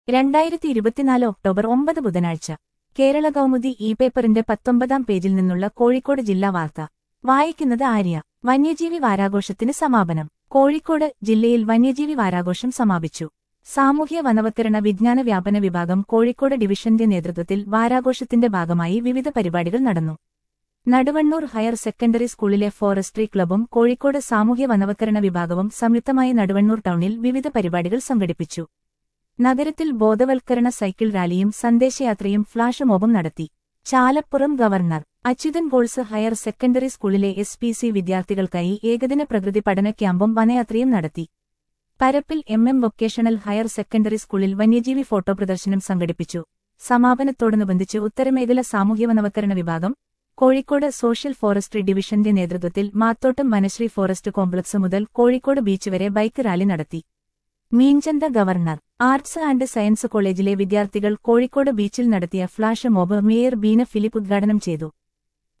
രണ്ടായിരത്തി ഇരുപത്തിനാല് ഒക്ടോബർ ഒമ്പത് ബുധനാഴ്ച കേരള കൗമുദി ഇ പേപ്പറിന്റെ പത്തൊമ്പതാം പേജിൽ നിന്നുള്ള കോഴിക്കോട് ജില്ലാ വാർത്ത വായിക്കുന്നത് ആര്യ വന്യജീവി വാരാഘോഷത്തിന് സമാപനം കോഴിക്കോട് ജില്ലയിൽ വന്യജീവി വാരാഘോഷം സമാപിച്ചു സാമൂഹ്യ വനവത്കരണ വിജ്ഞാന വ്യാപന വിഭാഗം കോഴിക്കോട് ഡിവിഷന്റെ നേതൃത്വത്തിൽ വാരാഘോഷത്തിന്റെ ഭാഗമായി വിവിധ പരിപാടികൾ നടന്നു നടുവണ്ണൂർ ഹയർ സെക്കൻഡറി സ്കൂളിലെ ഫോറസ്ട്രി ക്ലബും കോഴിക്കോട് സാമൂഹ്യ വനവത്കരണ വിഭാഗവും സംയുക്തമായി നടുവണ്ണൂർ ടൗണിൽ വിവിധ പരിപാടികൾ സംഘടിപ്പിച്ചു നഗരത്തിൽ ബോധവൽക്കരണ സൈക്കിൾ റാലിയും സന്ദേശയാത്രയും ഫ്ളാഷ് മോബും നടത്തി Chalappuram governor Achuthan girls higher secondary സ്കൂളിലെ എസ് പി സി വിദ്യാർത്ഥികൾക്കായി ഏകദിന പ്രകൃതി പഠന ക്യാമ്പും വനയാത്രയും നടത്തി Parappil M M vocational higher secondary സ്കൂളിൽ വന്യജീവി ഫോട്ടോ പ്രദർശനം സംഘടിപ്പിച്ചു സമാപനത്തോടനുബന്ധിച്ച് ഉത്തരമേഖല സാമൂഹ്യവനവത്കരണ വിഭാഗം കോഴിക്കോട് സോഷ്യൽ ഫോറസ്ട്രി ഡിവിഷന്റെ നേതൃത്വത്തിൽ മാത്തോട്ടം വനശ്രീ ഫോറസ്റ്റ് കോംപ്ലക്സ് മുതൽ കോഴിക്കോട് ബീച്ച് വരെ ബൈക്ക് റാലി നടത്തി Meenchantha governor arts and science കോളേജിലെ വിദ്യാർത്ഥികൾ കോഴിക്കോട് ബീച്ചിൽ നടത്തിയ flash mob mayor Beena Philip ഉദ്ഘാടനം ചെയ്തു